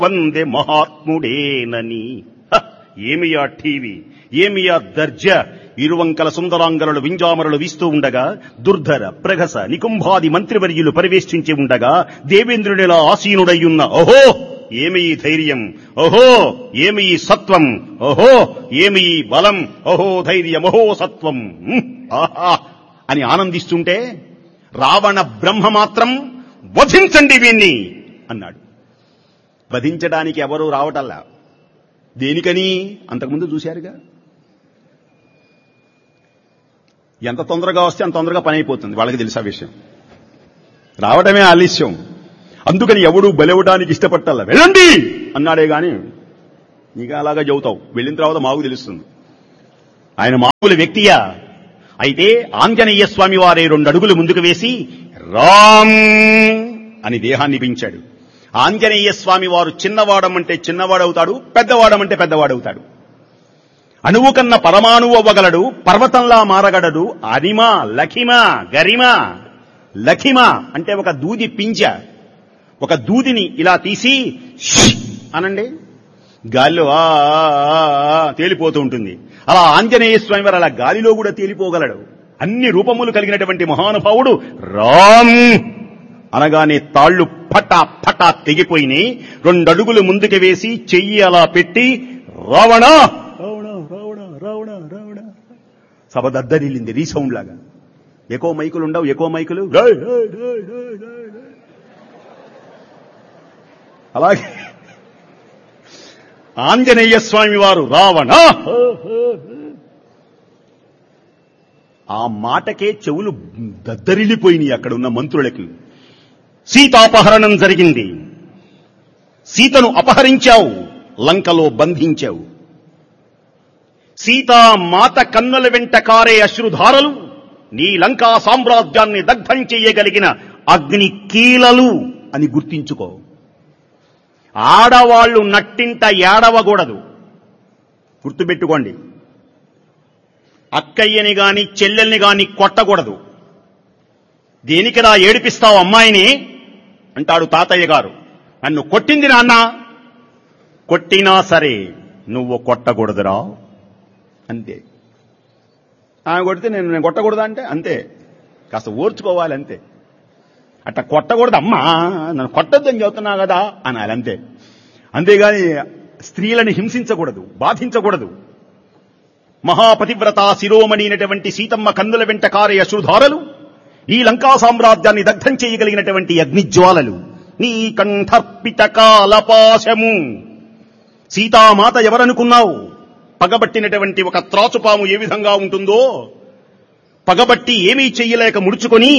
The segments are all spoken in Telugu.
వందే మహాత్ముడేనని హ! ఏమియా టీవీ ఏమియా దర్జ ఇరువంకల సుందరాంగలు వింజామరలు వీస్తూ ఉండగా దుర్ధర ప్రగస నికుంభాది మంత్రివర్యులు పరివేష్టించి ఉండగా దేవేంద్రునిలా ఆసీనుడయ్యున్న ఓహో ఏమి ఈ ధైర్యం ఓహో ఏమి ఈ సత్వం ఓహో ఏమి ఈ బలం ఓహో ధైర్యం ఓహో సత్వం హ్మ్! ఆహా అని ఆనందిస్తుంటే రావణ బ్రహ్మ మాత్రం వధించండి వీణ్ణి అన్నాడు వధించడానికి ఎవరూ రావటల్లా దేనికని అంతకుముందు చూశారుగా ఎంత తొందరగా వస్తే అంత తొందరగా పని అయిపోతుంది వాళ్ళకి తెలుసా విషయం రావడమే ఆలస్యం అందుకని ఎవడు బలవడానికి ఇష్టపట్టాల వెళ్ళండి అన్నాడే గాని నీకు అలాగా చెబుతావు వెళ్ళిన తర్వాత మాకు తెలుస్తుంది ఆయన మామూలు వ్యక్తియా అయితే ఆంజనేయ స్వామి వారే రెండు అడుగులు ముందుకు వేసి రామ్ అని దేహాన్ని పెంచాడు ఆంజనేయ స్వామి వారు చిన్నవాడమంటే చిన్నవాడవుతాడు పెద్దవాడమంటే పెద్దవాడవుతాడు అణువు కన్న పరమాణువు అవ్వగలడు పర్వతంలా మారగలడు అరిమ లఖిమ గరిమ లఖిమ అంటే ఒక దూది పింజ ఒక దూదిని ఇలా తీసి ష్ అనండి గాలిలో ఆ ఆ, ఆ, ఆ తేలిపోతూ ఉంటుంది అలా ఆంజనేయ స్వామి వారు అలా గాలిలో కూడా తేలిపోగలడు అన్ని రూపములు కలిగినటువంటి మహానుభావుడు రామ్ అనగానే తాళ్లు పటా పటా తెగిపోయినాయి రెండడుగులు ముందుకు వేసి చెయ్యి అలా పెట్టి రావణ రావణ రావణ రావణ రావణ సభ దద్దరిల్లింది రీసౌండ్ లాగా ఎక్కువ మైకులు ఉండవు ఎక్కువ మైకులు రేయ్, రేయ్, రేయ్, రేయ్, రేయ్, రేయ్. అలాగే ఆంజనేయ స్వామి వారు రావణ ఆ మాటకే చెవులు దద్దరిల్లిపోయినాయి అక్కడ ఉన్న మంత్రులకి సీతాపహరణం జరిగింది సీతను అపహరించావు లంకలో బంధించావు సీతా మాత కన్నుల వెంట కారే అశ్రుధారలు నీ లంకా సామ్రాజ్యాన్ని దగ్ధం చేయగలిగిన అగ్ని కీలలు అని గుర్తించుకో ఆడవాళ్లు నట్టింట ఏడవకూడదు గుర్తుపెట్టుకోండి అక్కయ్యని గాని చెల్లెల్ని గాని కొట్టకూడదు దేనికిరా ఏడిపిస్తావు అమ్మాయిని అంటాడు తాతయ్య గారు నన్ను కొట్టింది నాన్న కొట్టినా సరే నువ్వు కొట్టకూడదురా అంతే ఆమె కొడితే నేను నేను కొట్టకూడదా అంటే అంతే కాస్త ఓర్చుకోవాలి అంతే అట్లా కొట్టకూడదు అమ్మా నన్ను కొట్టొద్దని చెబుతున్నా కదా అనాలి అంతే అంతేగాని స్త్రీలను హింసించకూడదు బాధించకూడదు మహాపతివ్రత శిరోమణి అయినటువంటి సీతమ్మ కన్నుల వెంట కారే అశ్రుధారలు ఈ లంకా సామ్రాజ్యాన్ని దగ్ధం చేయగలిగినటువంటి అగ్నిజ్వాలలు నీ కంఠర్పిత కాలపాశము సీతామాత ఎవరనుకున్నావు పగబట్టినటువంటి ఒక త్రాచుపాము ఏ విధంగా ఉంటుందో పగబట్టి ఏమీ చెయ్యలేక ముడుచుకొని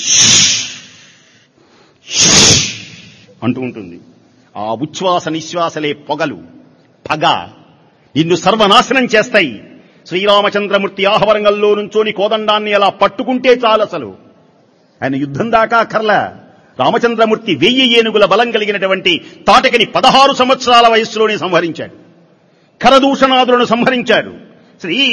అంటూ ఉంటుంది ఆ ఉచ్ఛ్వాస నిశ్వాసలే పొగలు పగ నిన్ను సర్వనాశనం చేస్తాయి శ్రీరామచంద్రమూర్తి ఆహవరంగంలో నుంచోని కోదండాన్ని అలా పట్టుకుంటే చాలు అసలు ఆయన యుద్ధం దాకా కర్ల రామచంద్రమూర్తి వెయ్యి ఏనుగుల బలం కలిగినటువంటి తాటకిని పదహారు సంవత్సరాల వయస్సులోనే సంహరించాడు కరదూషణాదులను సంహరించాడు శ్రీ